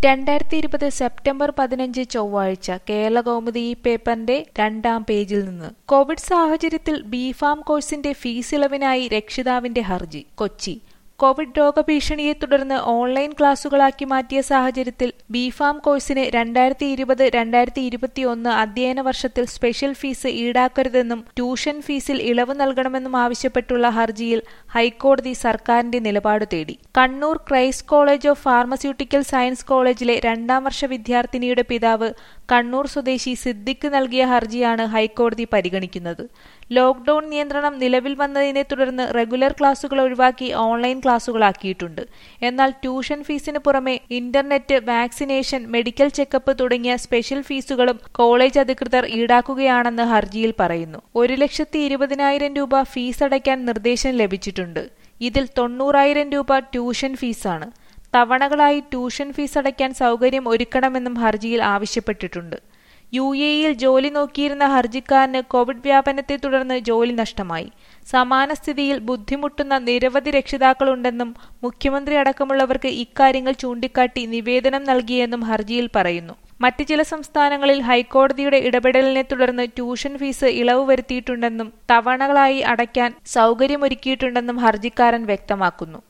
രണ്ടായിരത്തി ഇരുപത് സെപ്റ്റംബർ പതിനഞ്ച് ചൊവ്വാഴ്ച കേരള കൗമുദി ഈ പേപ്പറിന്റെ രണ്ടാം പേജിൽ നിന്ന് കോവിഡ് സാഹചര്യത്തിൽ ബിഫാം കോഴ്സിന്റെ ഫീസ് ഇളവിനായി രക്ഷിതാവിന്റെ ഹർജി കൊച്ചി കോവിഡ് രോഗഭീഷണിയെ തുടർന്ന് ഓൺലൈൻ ക്ലാസുകളാക്കി മാറ്റിയ സാഹചര്യത്തിൽ ബിഫാം കോഴ്സിന് രണ്ടായിരത്തി ഇരുപത് രണ്ടായിരത്തി ഇരുപത്തിയൊന്ന് അധ്യയന വർഷത്തിൽ സ്പെഷ്യൽ ഫീസ് ഈടാക്കരുതെന്നും ട്യൂഷൻ ഫീസിൽ ഇളവ് നൽകണമെന്നും ആവശ്യപ്പെട്ടുള്ള ഹർജിയിൽ ഹൈക്കോടതി സർക്കാരിന്റെ നിലപാട് തേടി Kannur Christ college of pharmaceutical science കോളേജിലെ രണ്ടാം വർഷ വിദ്യാർത്ഥിനിയുടെ പിതാവ് കണ്ണൂർ സ്വദേശി സിദ്ദിഖ് നൽകിയ ഹർജിയാണ് ഹൈക്കോടതി പരിഗണിക്കുന്നത് ലോക്ഡൌൺ നിയന്ത്രണം നിലവിൽ വന്നതിനെ തുടർന്ന് റെഗുലർ ക്ലാസുകൾ ഒഴിവാക്കി ഓൺലൈൻ ക്ലാസുകളാക്കിയിട്ടുണ്ട് എന്നാൽ ട്യൂഷൻ ഫീസിന് പുറമെ ഇന്റർനെറ്റ് വാക്സിനേഷൻ മെഡിക്കൽ ചെക്കപ്പ് തുടങ്ങിയ സ്പെഷ്യൽ ഫീസുകളും കോളേജ് അധികൃതർ ഈടാക്കുകയാണെന്ന് ഹർജിയിൽ പറയുന്നു ഒരു ലക്ഷത്തി ഇരുപതിനായിരം രൂപ ഫീസ് അടയ്ക്കാൻ നിർദ്ദേശം ലഭിച്ചിട്ടുണ്ട് ഇതിൽ തൊണ്ണൂറായിരം രൂപ ട്യൂഷൻ ഫീസാണ് തവണകളായി ട്യൂഷൻ ഫീസ് അടയ്ക്കാൻ സൗകര്യം ഒരുക്കണമെന്നും ഹർജിയിൽ ആവശ്യപ്പെട്ടിട്ടുണ്ട് യു എയിൽ ജോലി നോക്കിയിരുന്ന ഹർജിക്കാരന് കോവിഡ് വ്യാപനത്തെ തുടർന്ന് ജോലി നഷ്ടമായി സമാന സ്ഥിതിയിൽ ബുദ്ധിമുട്ടുന്ന നിരവധി രക്ഷിതാക്കളുണ്ടെന്നും മുഖ്യമന്ത്രി അടക്കമുള്ളവർക്ക് ഇക്കാര്യങ്ങൾ ചൂണ്ടിക്കാട്ടി നിവേദനം നൽകിയെന്നും ഹർജിയിൽ പറയുന്നു മറ്റ് ചില സംസ്ഥാനങ്ങളിൽ ഹൈക്കോടതിയുടെ ഇടപെടലിനെ തുടർന്ന് ട്യൂഷൻ ഫീസ് ഇളവ് വരുത്തിയിട്ടുണ്ടെന്നും തവണകളായി അടയ്ക്കാൻ സൗകര്യമൊരുക്കിയിട്ടുണ്ടെന്നും ഹർജിക്കാരൻ വ്യക്തമാക്കുന്നു